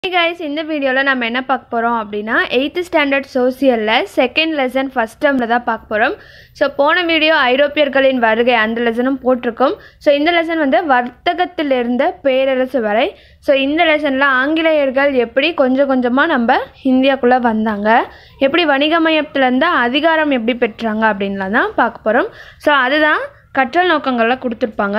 guys இந்த வீடியோவில் நம்ம என்ன பார்க்க போகிறோம் அப்படின்னா எயித்து ஸ்டாண்டர்ட் சோசியலில் செகண்ட் லெசன் ஃபஸ்ட் டேர்மில் தான் பார்க்க போகிறோம் ஸோ போன வீடியோ ஐரோப்பியர்களின் வருகை அந்த லெசனும் போட்டிருக்கோம் ஸோ இந்த லெசன் வந்து வர்த்தகத்திலிருந்த பேரரசு வரை ஸோ இந்த லெசனில் ஆங்கிலேயர்கள் எப்படி கொஞ்சம் கொஞ்சமாக நம்ம இந்தியாக்குள்ளே வந்தாங்க எப்படி வணிகமயத்துலேருந்து அதிகாரம் எப்படி பெற்றாங்க அப்படின்லாம் தான் பார்க்க போகிறோம் ஸோ அதுதான் கற்றல் நோக்கங்கள்லாம் கொடுத்துருப்பாங்க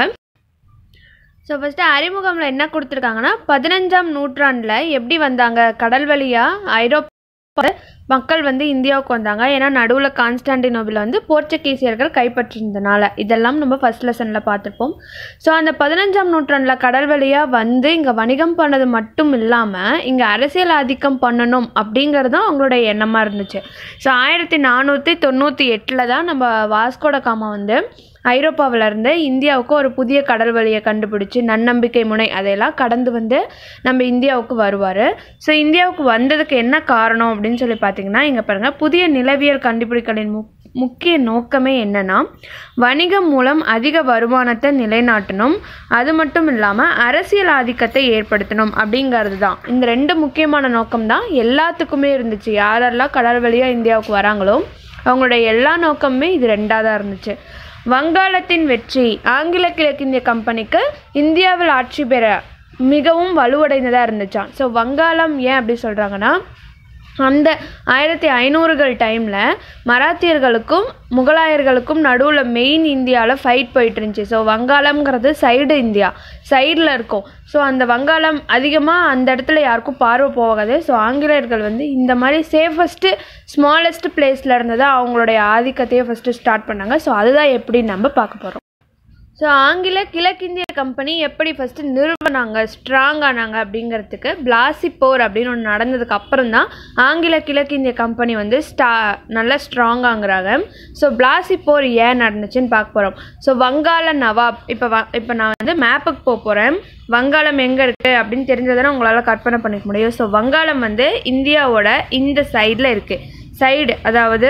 ஸோ ஃபஸ்ட்டு அறிமுகமில் என்ன கொடுத்துருக்காங்கன்னா பதினஞ்சாம் நூற்றாண்டில் எப்படி வந்தாங்க கடல் வழியாக ஐரோப்பா மக்கள் வந்து இந்தியாவுக்கு வந்தாங்க ஏன்னா நடுவில் கான்ஸ்டாண்டினோபில் வந்து போர்ச்சுகீசியர்கள் கைப்பற்றிருந்தனால இதெல்லாம் நம்ம ஃபஸ்ட் லெசனில் பார்த்துருப்போம் ஸோ அந்த பதினஞ்சாம் நூற்றாண்டில் கடல் வழியாக வந்து இங்கே வணிகம் பண்ணது மட்டும் இல்லாமல் இங்கே அரசியல் ஆதிக்கம் பண்ணணும் அப்படிங்கிறதும் அவங்களுடைய எண்ணமாக இருந்துச்சு ஸோ ஆயிரத்தி நானூற்றி தொண்ணூற்றி எட்டில் தான் நம்ம வாஸ்கோட காமா வந்து ஐரோப்பாவிலேருந்து இந்தியாவுக்கு ஒரு புதிய கடல் வழியை கண்டுபிடிச்சி நன்னம்பிக்கை முனை அதையெல்லாம் கடந்து வந்து நம்ம இந்தியாவுக்கு வருவார் ஸோ இந்தியாவுக்கு வந்ததுக்கு என்ன காரணம் அப்படின்னு சொல்லி பார்த்தீங்கன்னா இங்கே பாருங்கள் புதிய நிலவியல் கண்டுபிடிகளின் மு முக்கிய நோக்கமே என்னென்னா வணிகம் மூலம் அதிக வருமானத்தை நிலைநாட்டணும் அது மட்டும் இல்லாமல் அரசியல் ஆதிக்கத்தை ஏற்படுத்தணும் அப்படிங்கிறது தான் இந்த ரெண்டு முக்கியமான நோக்கம் தான் எல்லாத்துக்குமே இருந்துச்சு யாரெல்லாம் கடல் வழியாக இந்தியாவுக்கு வராங்களோ அவங்களுடைய எல்லா நோக்கமுமே இது ரெண்டாக தான் இருந்துச்சு வங்காளத்தின் வெற்றி ஆங்கில கிழக்கிந்திய கம்பெனிக்கு இந்தியாவில் ஆட்சி பெற மிகவும் வலுவடைந்ததாக இருந்துச்சாம் ஸோ வங்காளம் ஏன் அப்படி சொல்கிறாங்கன்னா அந்த ஆயிரத்தி ஐநூறுகள் டைமில் மராத்தியர்களுக்கும் முகலாயர்களுக்கும் நடுவில் மெயின் இந்தியாவில் ஃபைட் போயிட்டு இருந்துச்சு ஸோ வங்காளம்ங்கிறது சைடு இந்தியா சைடில் இருக்கும் ஸோ அந்த வங்காளம் அதிகமாக அந்த இடத்துல யாருக்கும் பார்வை போகாது ஸோ ஆங்கிலேயர்கள் வந்து இந்த மாதிரி சேஃபஸ்ட்டு ஸ்மாலஸ்ட் பிளேஸில் இருந்து தான் அவங்களுடைய ஆதிக்கத்தையே ஃபஸ்ட்டு ஸ்டார்ட் பண்ணாங்க ஸோ அதுதான் எப்படி நம்ம பார்க்க போகிறோம் ஸோ ஆங்கில கிழக்கிந்திய கம்பெனி எப்படி ஃபஸ்ட்டு நிறுவனாங்க ஸ்ட்ராங் ஆனாங்க அப்படிங்கிறதுக்கு பிளாசி போர் அப்படின்னு ஒன்று நடந்ததுக்கு அப்புறம் தான் ஆங்கில கிழக்கிந்திய கம்பெனி வந்து ஸ்டா நல்லா ஸ்ட்ராங்காங்கிறாங்க ஸோ பிளாசி போர் ஏன் நடந்துச்சுன்னு பார்க்க போகிறோம் ஸோ வங்காள நவாப் இப்போ வ இப்போ நான் வந்து மேப்புக்கு போக போகிறேன் வங்காளம் எங்கே இருக்குது அப்படின்னு தெரிஞ்சதுன்னா உங்களால் கற்பனை பண்ணிக்க முடியும் ஸோ வங்காளம் வந்து இந்தியாவோட இந்த சைடில் இருக்குது சைடு அதாவது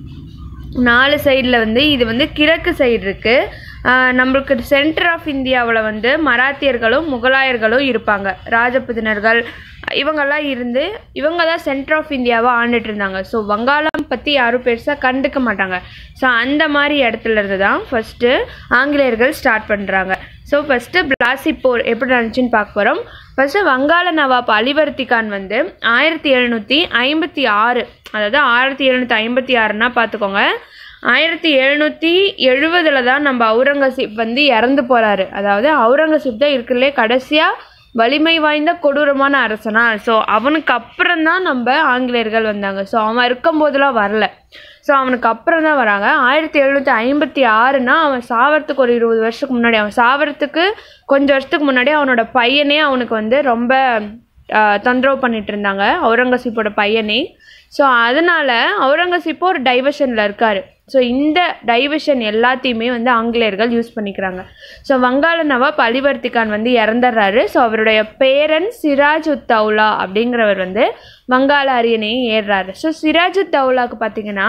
நாலு சைடில் வந்து இது வந்து கிழக்கு சைடு இருக்குது நம்மளுக்கு சென்டர் ஆஃப் இந்தியாவில் வந்து மராத்தியர்களும் முகலாயர்களும் இருப்பாங்க ராஜபுதினர்கள் இவங்கெல்லாம் இருந்து இவங்க தான் சென்டர் ஆஃப் இந்தியாவை ஆண்டுட்டு இருந்தாங்க ஸோ வங்காளம் பற்றி யாரும் பெருசாக கண்டுக்க மாட்டாங்க ஸோ அந்த மாதிரி இடத்துல இருந்து தான் ஃபஸ்ட்டு ஆங்கிலேயர்கள் ஸ்டார்ட் பண்ணுறாங்க ஸோ ஃபஸ்ட்டு பிளாசி போர் எப்படி நடந்துச்சுன்னு பார்க்க போகிறோம் ஃபஸ்ட்டு வங்காள நவாப் அலிவர்த்தி கான் வந்து ஆயிரத்தி எழுநூற்றி ஐம்பத்தி ஆறு அதாவது ஆயிரத்தி எழுநூற்றி ஐம்பத்தி ஆறுனா பார்த்துக்கோங்க ஆயிரத்தி எழுநூற்றி எழுபதில் தான் நம்ம அவுரங்கசீப் வந்து இறந்து போகிறாரு அதாவது அவுரங்கசீப் தான் இருக்குல்லே கடைசியாக வலிமை வாய்ந்த கொடூரமான அரசனா ஸோ அவனுக்கு அப்புறம் தான் நம்ம ஆங்கிலேயர்கள் வந்தாங்க ஸோ அவன் இருக்கும்போதெல்லாம் வரல ஸோ அவனுக்கு அப்புறம் தான் வராங்க ஆயிரத்தி எழுநூற்றி ஐம்பத்தி ஆறுனா அவன் சாவறதுக்கு ஒரு இருபது வருஷத்துக்கு முன்னாடி அவன் சாவறதுக்கு கொஞ்சம் வருஷத்துக்கு முன்னாடி அவனோட பையனே அவனுக்கு வந்து ரொம்ப தொந்தரவு பண்ணிட்டு இருந்தாங்க அவுரங்கசீப்போட பையனே ஸோ அதனால் அவுரங்கசீப்போ ஒரு டைவர்ஷனில் இருக்கார் ஸோ இந்த டைவர்ஷன் எல்லாத்தையுமே வந்து ஆங்கிலேயர்கள் யூஸ் பண்ணிக்கிறாங்க ஸோ வங்காள நவாப் அலிவர்த்தி கான் வந்து இறந்துடுறாரு ஸோ அவருடைய பேரன் சிராஜ் உத் தௌலா அப்படிங்கிறவர் வந்து வங்காள அரியணையை ஏறுறாரு ஸோ சிராஜ் உத் தௌலாவுக்கு பார்த்தீங்கன்னா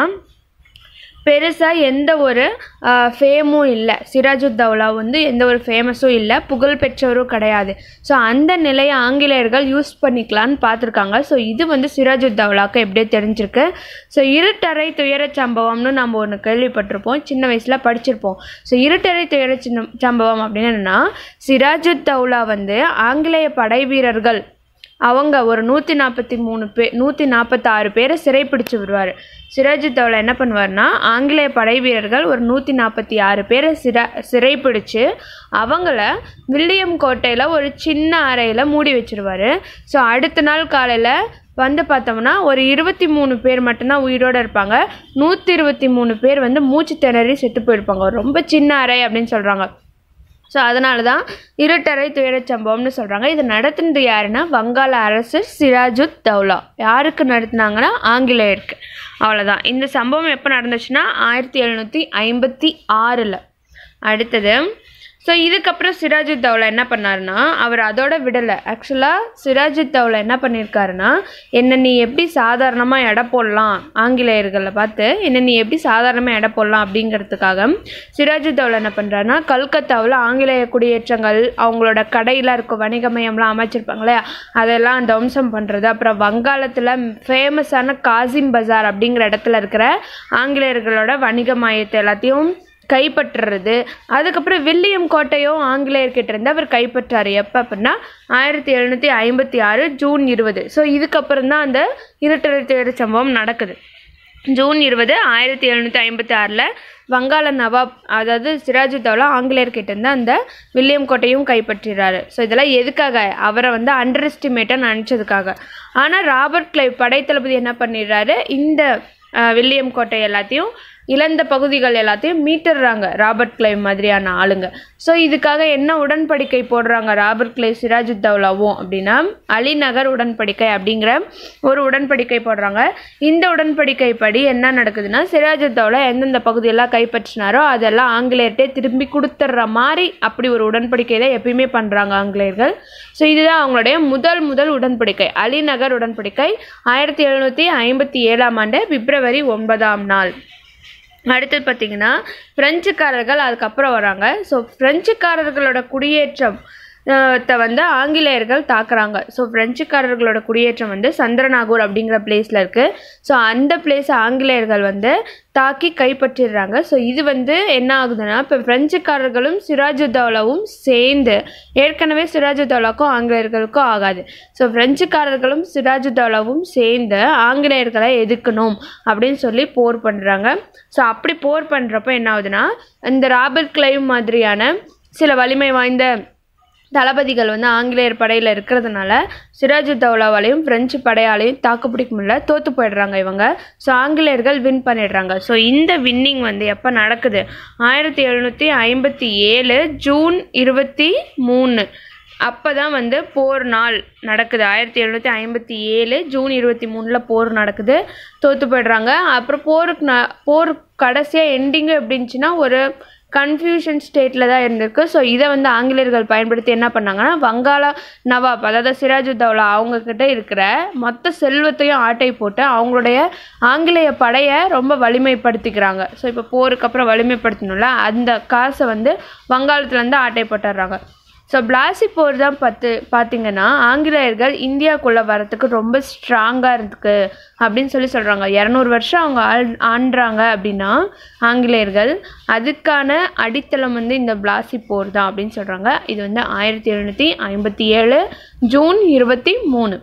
பெருசாக எந்த ஒரு ஃபேமும் இல்லை சிராஜுத் தௌலா வந்து எந்த ஒரு ஃபேமஸும் இல்லை புகழ் பெற்றவரும் கிடையாது ஸோ அந்த நிலையை ஆங்கிலேயர்கள் யூஸ் பண்ணிக்கலான்னு பார்த்துருக்காங்க ஸோ இது வந்து சிராஜுத் தௌலாவுக்கு எப்படியோ தெரிஞ்சிருக்கு ஸோ இருட்டறை துயர சம்பவம்னு நம்ம ஒன்று கேள்விப்பட்டிருப்போம் சின்ன வயசில் படிச்சிருப்போம் ஸோ இருட்டறை துயர சின்ன சம்பவம் அப்படின்னு என்னென்னா சிராஜுத் தௌலா வந்து ஆங்கிலேய படை வீரர்கள் அவங்க ஒரு நூற்றி நாற்பத்தி மூணு பே நூற்றி நாற்பத்தாறு பேரை சிறைப்பிடிச்சு விடுவார் சிராஜுத் தௌலா என்ன பண்ணுவார்னா ஆங்கிலேய படை வீரர்கள் ஒரு நூற்றி நாற்பத்தி ஆறு பேரை சிர சிறைப்பிடிச்சு அவங்கள வில்லியம் கோட்டையில் ஒரு சின்ன அறையில் மூடி வச்சுருவார் ஸோ அடுத்த நாள் காலையில் வந்து பார்த்தோம்னா ஒரு இருபத்தி மூணு பேர் மட்டும்தான் உயிரோடு இருப்பாங்க நூற்றி இருபத்தி மூணு பேர் வந்து மூச்சு திணறி செத்து போயிருப்பாங்க ரொம்ப சின்ன அறை அப்படின்னு சொல்கிறாங்க ஸோ அதனால தான் இருட்டறை துயரச் சம்பவம்னு சொல்கிறாங்க இது நடத்துனது யாருன்னா வங்காள அரசர் சிராஜுத் தௌலா யாருக்கு நடத்துனாங்கன்னா ஆங்கிலேயருக்கு அவ்வளோதான் இந்த சம்பவம் எப்போ நடந்துச்சுன்னா ஆயிரத்தி எழுநூற்றி ஐம்பத்தி ஆறில் அடுத்தது ஸோ இதுக்கப்புறம் சிராஜுத் தௌலா என்ன பண்ணாருன்னா அவர் அதோட விடலை ஆக்சுவலாக சிராஜுத் தௌலா என்ன பண்ணியிருக்காருன்னா என்ன நீ எப்படி சாதாரணமாக எடை போடலாம் ஆங்கிலேயர்களை பார்த்து என்ன நீ எப்படி சாதாரணமாக எடை போடலாம் அப்படிங்கிறதுக்காக சிராஜுத் தௌலா என்ன பண்ணுறாருன்னா கல்கத்தாவில் ஆங்கிலேய குடியேற்றங்கள் அவங்களோட கடையில் இருக்க வணிக மையம்லாம் அமைச்சிருப்பாங்களே அதெல்லாம் தம்சம் பண்ணுறது அப்புறம் வங்காளத்தில் ஃபேமஸான காசிம் பஜார் அப்படிங்கிற இடத்துல இருக்கிற ஆங்கிலேயர்களோட வணிக மையத்தை எல்லாத்தையும் கைப்பற்றுறது அதுக்கப்புறம் வில்லியம் கோட்டையும் ஆங்கிலேயர்கிட்ட இருந்து அவர் கைப்பற்றாரு எப்போ அப்படின்னா ஆயிரத்தி எழுநூற்றி ஐம்பத்தி ஆறு ஜூன் இருபது ஸோ இதுக்கப்புறம் தான் அந்த இருட்டெழுத்து சம்பவம் நடக்குது ஜூன் இருபது ஆயிரத்தி எழுநூற்றி ஐம்பத்தி ஆறில் வங்காள நவாப் அதாவது சிராஜுத்தௌலா ஆங்கிலேயர்கிட்ட இருந்து அந்த வில்லியம் கோட்டையும் கைப்பற்றிடுறாரு ஸோ இதெல்லாம் எதுக்காக அவரை வந்து அண்டர் எஸ்டிமேட்டாக நினச்சதுக்காக ஆனால் ராபர்ட் கிளைவ் படைத்தளபதி என்ன பண்ணிடுறாரு இந்த அஹ், வில்லியம் கோட்டை எல்லாத்தையும் இழந்த பகுதிகள் எல்லாத்தையும் மீட்டுடுறாங்க ராபர்ட் கிளைவ் மாதிரியான ஆளுங்க ஸோ இதுக்காக என்ன உடன்படிக்கை போடுறாங்க ராபர்ட் கிளைவ் சிராஜுத்தௌலாவும் அப்படின்னா அலிநகர் உடன்படிக்கை அப்படிங்கிற ஒரு உடன்படிக்கை போடுறாங்க இந்த உடன்படிக்கை படி என்ன நடக்குதுன்னா சிராஜுத்தௌலா எந்தெந்த பகுதியெல்லாம் கைப்பற்றினாரோ அதெல்லாம் ஆங்கிலேயர்கிட்டே திரும்பி கொடுத்துட்ற மாதிரி அப்படி ஒரு உடன்படிக்கை தான் எப்பயுமே பண்ணுறாங்க ஆங்கிலேயர்கள் ஸோ இதுதான் அவங்களுடைய முதல் முதல் உடன்படிக்கை அலிநகர் உடன்படிக்கை ஆயிரத்தி எழுநூற்றி ஐம்பத்தி ஏழாம் ஆண்டு பிப்ரவரி ஒன்பதாம் நாள் அடுத்தது பார்த்தீங்கன்னா பிரெஞ்சுக்காரர்கள் அதுக்கப்புறம் வராங்க ஸோ பிரெஞ்சுக்காரர்களோட குடியேற்றம் அஹ், த்த வந்து ஆங்கிலேயர்கள் தாக்குறாங்க ஸோ பிரெஞ்சுக்காரர்களோட குடியேற்றம் வந்து சந்திரநாகூர் அப்படிங்கிற பிளேஸில் இருக்குது ஸோ அந்த பிளேஸை ஆங்கிலேயர்கள் வந்து தாக்கி கைப்பற்றிடுறாங்க ஸோ இது வந்து என்ன ஆகுதுன்னா இப்போ பிரெஞ்சுக்காரர்களும் சிராஜுத்தௌலாவும் சேர்ந்து ஏற்கனவே சிராஜுத்தௌலாக்கும் ஆங்கிலேயர்களுக்கும் ஆகாது ஸோ பிரெஞ்சுக்காரர்களும் சிராஜுத்தௌலாவும் சேர்ந்து ஆங்கிலேயர்களை எதிர்க்கணும் அப்படின்னு சொல்லி போர் பண்ணுறாங்க ஸோ அப்படி போர் பண்ணுறப்ப என்ன ஆகுதுன்னா இந்த ராபர்ட் கிளைவ் மாதிரியான சில வலிமை வாய்ந்த தளபதிகள் வந்து ஆங்கிலேயர் படையில் இருக்கிறதுனால சிராஜுத்தௌலாவாலையும் பிரெஞ்சு படையாலையும் தாக்குப்பிடிக்க முடியல தோற்று போயிடுறாங்க இவங்க ஸோ ஆங்கிலேயர்கள் வின் பண்ணிடுறாங்க ஸோ இந்த வின்னிங் வந்து எப்போ நடக்குது ஆயிரத்தி எழுநூற்றி ஐம்பத்தி ஏழு ஜூன் இருபத்தி மூணு அப்போ தான் வந்து போர் நாள் நடக்குது ஆயிரத்தி எழுநூற்றி ஐம்பத்தி ஏழு ஜூன் இருபத்தி மூணில் போர் நடக்குது தோற்று போயிடுறாங்க அப்புறம் போருக்கு ந போர் கடைசியாக எண்டிங்கு எப்படி இருந்துச்சுன்னா ஒரு கன்ஃபியூஷன் ஸ்டேட்டில் தான் இருந்திருக்கு ஸோ இதை வந்து ஆங்கிலேயர்கள் பயன்படுத்தி என்ன பண்ணாங்கன்னா வங்காள நவாப் அதாவது சிராஜுத்தௌலா அவங்கக்கிட்ட இருக்கிற மொத்த செல்வத்தையும் ஆட்டை போட்டு அவங்களுடைய ஆங்கிலேய படையை ரொம்ப வலிமைப்படுத்திக்கிறாங்க ஸோ இப்போ போருக்கு அப்புறம் வலிமைப்படுத்தணும்ல அந்த காசை வந்து வங்காளத்துலேருந்து ஆட்டை போட்டுடுறாங்க ஸோ பிளாசி போர் தான் பார்த்து பார்த்தீங்கன்னா ஆங்கிலேயர்கள் இந்தியாக்குள்ளே வரத்துக்கு ரொம்ப ஸ்ட்ராங்காக இருக்கு அப்படின்னு சொல்லி சொல்கிறாங்க இரநூறு வருஷம் அவங்க ஆள் ஆண்டுறாங்க அப்படின்னா ஆங்கிலேயர்கள் அதுக்கான அடித்தளம் வந்து இந்த பிளாசி போர் தான் அப்படின்னு சொல்கிறாங்க இது வந்து ஆயிரத்தி எழுநூற்றி ஐம்பத்தி ஏழு ஜூன் இருபத்தி மூணு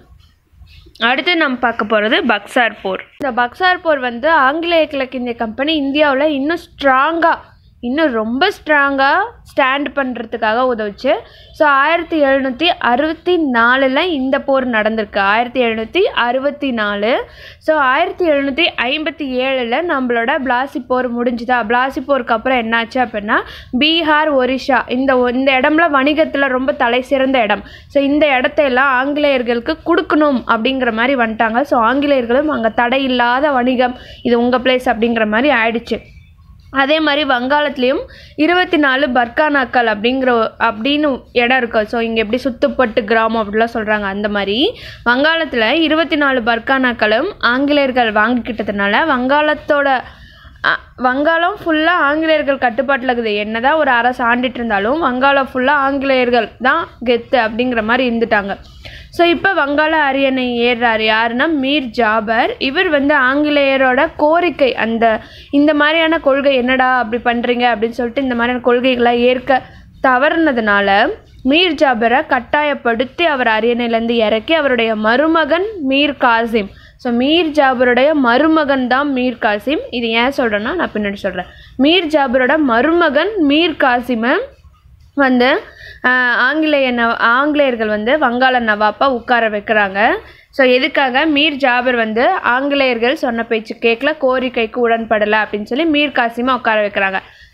அடுத்து நம்ம பார்க்க போகிறது பக்சார் போர் இந்த பக்சார் போர் வந்து ஆங்கிலேய கிழக்கிந்திய கம்பெனி இந்தியாவில் இன்னும் ஸ்ட்ராங்காக இன்னும் ரொம்ப ஸ்ட்ராங்காக ஸ்டாண்ட் பண்ணுறதுக்காக உதவுச்சு ஸோ ஆயிரத்தி எழுநூற்றி அறுபத்தி நாலில் இந்த போர் நடந்திருக்கு ஆயிரத்தி எழுநூற்றி அறுபத்தி நாலு ஸோ ஆயிரத்தி எழுநூற்றி ஐம்பத்தி ஏழில் நம்மளோட பிளாசி போர் முடிஞ்சுதா பிளாசி போருக்கு அப்புறம் என்னாச்சு அப்படின்னா பீகார் ஒரிஷா இந்த ஒ- இந்த இடம்ல வணிகத்தில் ரொம்ப தலை சிறந்த இடம் ஸோ இந்த இடத்தையெல்லாம் ஆங்கிலேயர்களுக்கு கொடுக்கணும் அப்படிங்கிற மாதிரி வந்துட்டாங்க ஸோ ஆங்கிலேயர்களும் அங்கே தடை இல்லாத வணிகம் இது உங்கள் பிளேஸ் அப்படிங்கிற மாதிரி ஆயிடுச்சு அதே மாதிரி வங்காளத்துலேயும் இருபத்தி நாலு பர்கானாக்கள் அப்படிங்கிற ஒ- அப்படின்னு இடம் இருக்குது ஸோ இங்கே எப்படி சுத்துப்பட்டு கிராமம் அப்படிலாம் சொல்கிறாங்க அந்த மாதிரி வங்காளத்தில் இருபத்தி நாலு பர்கானாக்களும் ஆங்கிலேயர்கள் வாங்கிக்கிட்டதுனால வங்காளத்தோட அ, வங்காளம் ஃபுல்லாக ஆங்கிலேயர்கள் கட்டுப்பாட்டில் இருக்குது என்னதான் ஒரு அரசு ஆண்டுட்டு இருந்தாலும் வங்காளம் ஃபுல்லாக ஆங்கிலேயர்கள் தான் கெத்து அப்படிங்கிற மாதிரி இருந்துட்டாங்க ஸோ இப்போ வங்காள அரியணை ஏறுறாரு யாருன்னா மீர் ஜாபர் இவர் வந்து ஆங்கிலேயரோட கோரிக்கை அந்த இந்த மாதிரியான கொள்கை என்னடா அப்படி பண்ணுறீங்க அப்படின்னு சொல்லிட்டு இந்த மாதிரியான கொள்கைகளை ஏற்க தவறுனதுனால மீர் ஜாபரை கட்டாயப்படுத்தி அவர் அரியணையிலேருந்து இறக்கி அவருடைய மருமகன் மீர் காசிம் ஸோ மீர் ஜாபருடைய மருமகன் தான் மீர் காசிம் இது ஏன் சொல்கிறேன்னா நான் பின்னாடி சொல்கிறேன் மீர் ஜாபரோட மருமகன் மீர் காசிமை வந்து ஆஹ், ஆங்கிலேய நவ ஆங்கிலேயர்கள் வந்து வங்காள நவாப்பா உட்கார வைக்கிறாங்க ஸோ எதுக்காக மீர் ஜாபர் வந்து ஆங்கிலேயர்கள் சொன்ன பேச்சு கேட்கல கோரிக்கைக்கு உடன்படலை அப்படின்னு சொல்லி மீர் காசிமை உட்கார வைக்கிறாங்க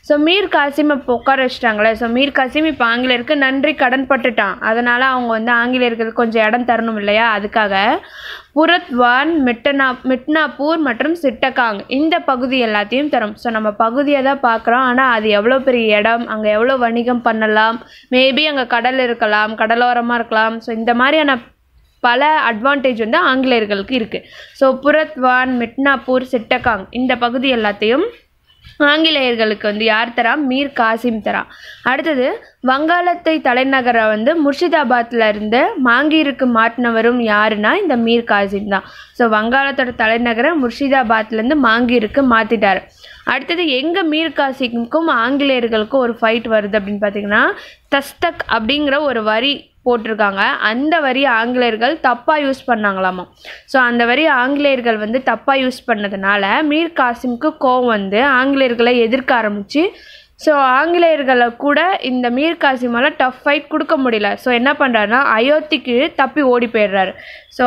ஸோ மீர் காசிம் இப்போ உட்கார வச்சிட்டாங்களே ஸோ மீர் காசிம் இப்போ ஆங்கிலேயருக்கு நன்றி கடன் பட்டுட்டான் அதனால் அவங்க வந்து ஆங்கிலேயருக்கு கொஞ்சம் இடம் தரணும் இல்லையா அதுக்காக புரத்வான் மிட்டனா மிட்னாப்பூர் மற்றும் சிட்டகாங் இந்த பகுதி எல்லாத்தையும் தரும் ஸோ நம்ம பகுதியை தான் பார்க்குறோம் ஆனால் அது எவ்வளோ பெரிய இடம் அங்கே எவ்வளோ வணிகம் பண்ணலாம் மேபி அங்கே கடல் இருக்கலாம் கடலோரமாக இருக்கலாம் ஸோ இந்த மாதிரியான பல அட்வான்டேஜ் வந்து ஆங்கிலேயர்களுக்கு இருக்குது ஸோ புரத்வான் மிட்னாப்பூர் சிட்டகாங் இந்த பகுதி எல்லாத்தையும் ஆங்கிலேயர்களுக்கு வந்து யார் தரா மீர் காசிம் தரா அடுத்தது வங்காளத்தை தலைநகரை வந்து முர்ஷிதாபாத்ல இருந்து மாங்கீருக்கு மாற்றினவரும் யாருன்னா இந்த மீர் காசிம் தான் ஸோ வங்காளத்தோட தலைநகரை முர்ஷிதாபாத்லேருந்து மாங்கீருக்கு மாற்றிட்டார் அடுத்தது எங்கே மீர் காசிமுக்கும் ஆங்கிலேயர்களுக்கும் ஒரு ஃபைட் வருது அப்படின்னு பார்த்தீங்கன்னா தஸ்தக் அப்படிங்கிற ஒரு வரி போட்டிருக்காங்க அந்த வரி ஆங்கிலேயர்கள் தப்பாக யூஸ் பண்ணாங்களாமா ஸோ அந்த வரி ஆங்கிலேயர்கள் வந்து தப்பாக யூஸ் பண்ணதுனால மீர் காசிமுக்கு கோவம் வந்து ஆங்கிலேயர்களை எதிர்க்க ஆரம்பிச்சு ஸோ ஆங்கிலேயர்களை கூட இந்த மீர் காசிமால டஃப் ஃபைட் கொடுக்க முடியல ஸோ என்ன பண்ணுறாருன்னா அயோத்திக்கு தப்பி ஓடி போயிடுறாரு ஸோ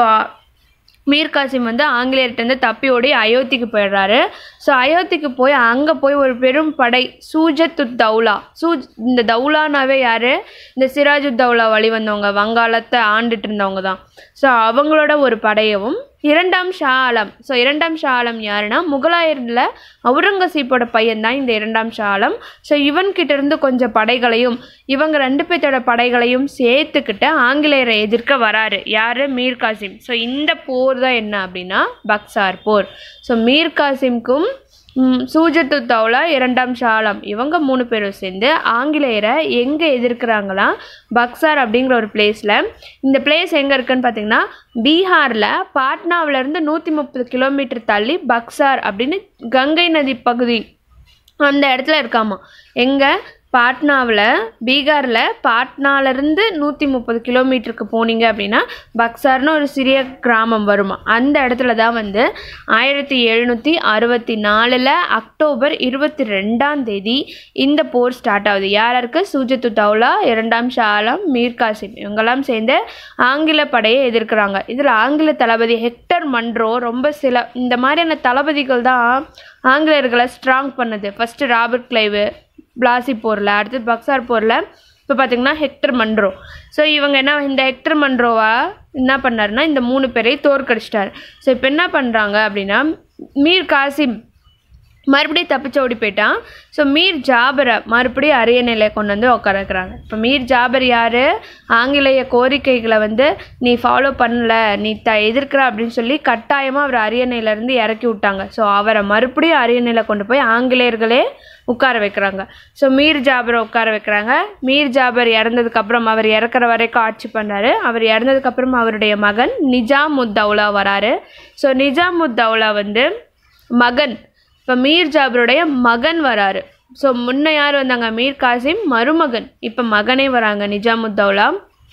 மீர் காசிம் வந்து ஆங்கிலேயர்கிட்டருந்து தப்பி ஓடி அயோத்திக்கு போயிடுறாரு ஸோ அயோத்திக்கு போய் அங்கே போய் ஒரு பெரும் படை சூஜத் உத் தௌலா சூஜ் இந்த தௌலானாவே யார் இந்த சிராஜுத் தௌலா வழி வந்தவங்க வங்காளத்தை ஆண்டுட்டு இருந்தவங்க தான் ஸோ அவங்களோட ஒரு படையவும் இரண்டாம் ஷா ஆலம் ஸோ இரண்டாம் ஷா ஆலம் யாருன்னா முகலாயரில் அவுரங்கசீப்போட பையன் தான் இந்த இரண்டாம் ஷா ஆலம் ஸோ இவன்கிட்ட இருந்து கொஞ்சம் படைகளையும் இவங்க ரெண்டு பேர்த்தோட படைகளையும் சேர்த்துக்கிட்டு ஆங்கிலேயரை எதிர்க்க வராரு யார் மீர் காசிம் ஸோ இந்த போர் தான் என்ன அப்படின்னா பக்சார் போர் ஸோ மீர் காசிம்க்கும் ம், சூஜத்து தௌலா இரண்டாம் ஷாலம் இவங்க மூணு பேரும் சேர்ந்து ஆங்கிலேயரை எங்கே எதிர்க்கிறாங்களா பக்சார் அப்படிங்கிற ஒரு பிளேஸில் இந்த பிளேஸ் எங்கே இருக்குன்னு பார்த்தீங்கன்னா பீகாரில் பாட்னாவிலேருந்து நூற்றி முப்பது கிலோமீட்டர் தள்ளி பக்சார் அப்படின்னு கங்கை நதி பகுதி அந்த இடத்துல இருக்காமா எங்கே பாட்னாவில் பீகாரில் பாட்னாலேருந்து நூற்றி முப்பது கிலோமீட்டருக்கு போனீங்க அப்படின்னா பக்சார்னு ஒரு சிறிய கிராமம் வருமா அந்த இடத்துல தான் வந்து ஆயிரத்தி எழுநூற்றி அறுபத்தி நாலில் அக்டோபர் இருபத்தி ரெண்டாம் தேதி இந்த போர் ஸ்டார்ட் ஆகுது யாருக்கு சூஜத்து தௌலா இரண்டாம் ஷாலம் மீர் காசிம் இவங்கெல்லாம் சேர்ந்து ஆங்கில படையை எதிர்க்கிறாங்க இதில் ஆங்கில தளபதி ஹெக்டர் மன்ரோ ரொம்ப சில இந்த மாதிரியான தளபதிகள் தான் ஆங்கிலேயர்களை ஸ்ட்ராங் பண்ணுது ஃபஸ்ட்டு ராபர்ட் கிளைவு பிளாசி போரில் அடுத்து பக்சார் போரில் இப்போ பார்த்தீங்கன்னா ஹெக்டர் மன்ரோ ஸோ இவங்க என்ன இந்த ஹெக்டர் மன்ரோவா என்ன பண்ணாருன்னா இந்த மூணு பேரையும் தோற்கடிச்சிட்டாரு ஸோ இப்போ என்ன பண்ணுறாங்க அப்படின்னா மீர் காசிம் மறுபடியும் தப்பிச்சு ஓடி போயிட்டான் ஸோ மீர் ஜாபரை மறுபடியும் அரியணையில் கொண்டு வந்து உட்கார வைக்கிறாங்க இப்போ மீர் ஜாபர் யார் ஆங்கிலேய கோரிக்கைகளை வந்து நீ ஃபாலோ பண்ணல நீ த எதிர்க்கிற அப்படின்னு சொல்லி கட்டாயமாக அவர் அரியணையிலேருந்து இறக்கி விட்டாங்க ஸோ அவரை மறுபடியும் அரியணையில் கொண்டு போய் ஆங்கிலேயர்களே உட்கார வைக்கிறாங்க ஸோ மீர் ஜாபரை உட்கார வைக்கிறாங்க மீர் ஜாபர் இறந்ததுக்கப்புறம் அவர் இறக்குற வரைக்கும் ஆட்சி பண்ணார் அவர் இறந்ததுக்கப்புறம் அவருடைய மகன் நிஜாமுத் தௌலா வராரு ஸோ நிஜாமுத் தௌலா வந்து மகன் இப்போ மீர் ஜாபருடைய மகன் வராரு ஸோ முன்ன யார் வந்தாங்க மீர் காசிம் மருமகன் இப்போ மகனே வராங்க நிஜாமுத்தௌலா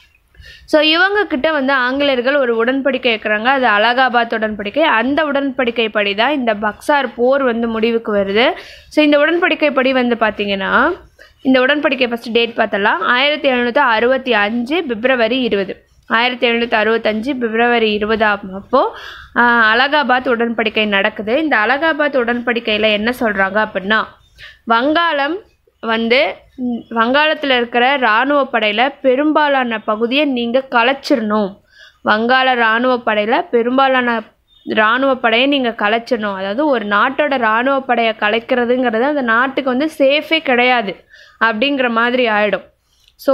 ஸோ இவங்க கிட்ட வந்து ஆங்கிலேயர்கள் ஒரு உடன்படிக்கை வைக்கிறாங்க அது அலகாபாத் உடன்படிக்கை அந்த உடன்படிக்கை படி தான் இந்த பக்சார் போர் வந்து முடிவுக்கு வருது ஸோ இந்த உடன்படிக்கை படி வந்து பார்த்தீங்கன்னா இந்த உடன்படிக்கை ஃபஸ்ட்டு டேட் பார்த்தலாம் ஆயிரத்தி எழுநூற்றி அறுபத்தி அஞ்சு பிப்ரவரி இருபது ஆயிரத்தி எழுநூற்றி அறுபத்தஞ்சு பிப்ரவரி இருபதாம் அப்போது அலகாபாத் உடன்படிக்கை நடக்குது இந்த அலகாபாத் உடன்படிக்கையில் என்ன சொல்கிறாங்க அப்படின்னா வங்காளம் வந்து ம், வங்காளத்தில் இருக்கிற இராணுவ படையில் பெரும்பாலான பகுதியை நீங்கள் கலைச்சிடணும் வங்காள இராணுவ படையில் பெரும்பாலான இராணுவ படையை நீங்கள் கலைச்சிடணும் அதாவது ஒரு நாட்டோட இராணுவ படையை கலைக்கிறதுங்கிறது அந்த நாட்டுக்கு வந்து சேஃபே கிடையாது அப்படிங்கிற மாதிரி ஆகிடும் ஸோ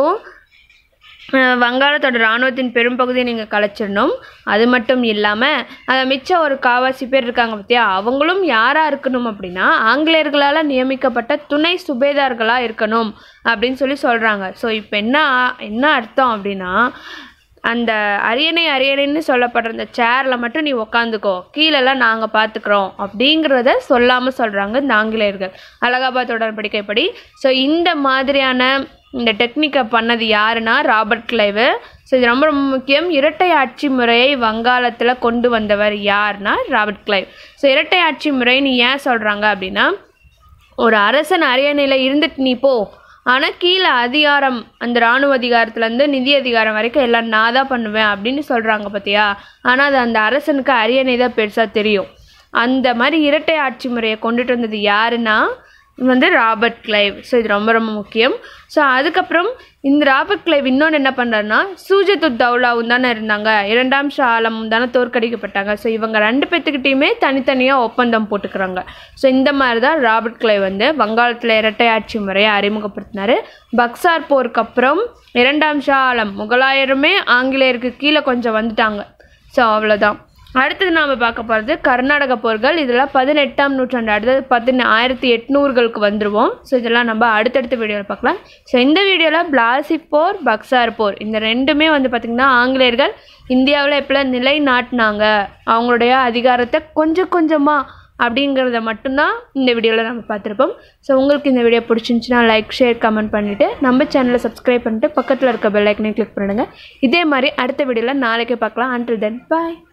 அஹ் வங்காளத்தோட இராணுவத்தின் பெரும்பகுதியை நீங்கள் கலைச்சிடணும் அது மட்டும் இல்லாமல் அதை மிச்சம் ஒரு காவாசி பேர் இருக்காங்க பார்த்தியா அவங்களும் யாராக இருக்கணும் அப்படின்னா ஆங்கிலேயர்களால் நியமிக்கப்பட்ட துணை சுபேதார்களாக இருக்கணும் அப்படின்னு சொல்லி சொல்கிறாங்க ஸோ இப்போ என்ன ஆ- என்ன அர்த்தம் அப்படின்னா அந்த அரியணை அரியணைன்னு சொல்லப்படுற அந்த சேரில் மட்டும் நீ உக்காந்துக்கோ கீழெல்லாம் நாங்கள் பார்த்துக்குறோம் அப்படிங்கிறத சொல்லாமல் சொல்கிறாங்க இந்த ஆங்கிலேயர்கள் அலகாபாத் உடன்படிக்கைப்படி ஸோ இந்த மாதிரியான இந்த டெக்னிக்கை பண்ணது யாருன்னா ராபர்ட் கிளைவு ஸோ இது ரொம்ப ரொம்ப முக்கியம் இரட்டை ஆட்சி முறையை வங்காளத்தில் கொண்டு வந்தவர் யாருன்னா ராபர்ட் கிளைவ் ஸோ இரட்டை ஆட்சி முறைன்னு ஏன் சொல்கிறாங்க அப்படின்னா ஒரு அரசன் அரியணையில் இருந்துட்டு நீ போ ஆனால் கீழே அதிகாரம் அந்த இராணுவ அதிகாரத்துலேருந்து நிதி அதிகாரம் வரைக்கும் எல்லாம் நான் தான் பண்ணுவேன் அப்படின்னு சொல்கிறாங்க பார்த்தியா ஆனால் அது அந்த அரசனுக்கு அரியணை தான் பெருசாக தெரியும் அந்த மாதிரி இரட்டை ஆட்சி முறையை கொண்டுட்டு வந்தது யாருன்னா வந்து ராபர்ட் கிளைவ் ஸோ இது ரொம்ப ரொம்ப முக்கியம் ஸோ அதுக்கப்புறம் இந்த ராபர்ட் கிளைவ் இன்னொன்று என்ன பண்ணுறாருன்னா சூஜத்துத் தௌலாவும் தானே இருந்தாங்க இரண்டாம் ஷா ஆலமும் தானே தோற்கடிக்கப்பட்டாங்க ஸோ இவங்க ரெண்டு பேர்த்துக்கிட்டையுமே தனித்தனியாக ஒப்பந்தம் போட்டுக்கிறாங்க ஸோ இந்த மாதிரி தான் ராபர்ட் கிளைவ் வந்து வங்காளத்தில் இரட்டை ஆட்சி முறையை அறிமுகப்படுத்தினார் பக்சார் போருக்கு அப்புறம் இரண்டாம் ஷா ஆலம் முகலாயருமே ஆங்கிலேயருக்கு கீழே கொஞ்சம் வந்துட்டாங்க ஸோ அவ்வளோதான் அடுத்தது நாம் பார்க்க போகிறது கர்நாடக போர்கள் இதெல்லாம் பதினெட்டாம் நூற்றாண்டு அடுத்தது பதின ஆயிரத்தி எட்நூறுகளுக்கு வந்துடுவோம் ஸோ இதெல்லாம் நம்ம அடுத்தடுத்த வீடியோவில் பார்க்கலாம் ஸோ இந்த வீடியோவில் பிளாசி போர் பக்சார் போர் இந்த ரெண்டுமே வந்து பார்த்திங்கன்னா ஆங்கிலேயர்கள் இந்தியாவில் எப்போல்லாம் நிலை நாட்டினாங்க அவங்களுடைய அதிகாரத்தை கொஞ்சம் கொஞ்சமாக அப்படிங்கிறத மட்டும்தான் இந்த வீடியோவில் நம்ம பார்த்துருப்போம் ஸோ உங்களுக்கு இந்த வீடியோ பிடிச்சிருந்துச்சுன்னா லைக் ஷேர் கமெண்ட் பண்ணிவிட்டு நம்ம சேனலை சப்ஸ்கிரைப் பண்ணிட்டு பக்கத்தில் இருக்க பெல் ஐக்கனையும் கிளிக் பண்ணிடுங்க இதே மாதிரி அடுத்த வீடியோவில் நாளைக்கு பார்க்கலாம் அன்டில் தென் பாய்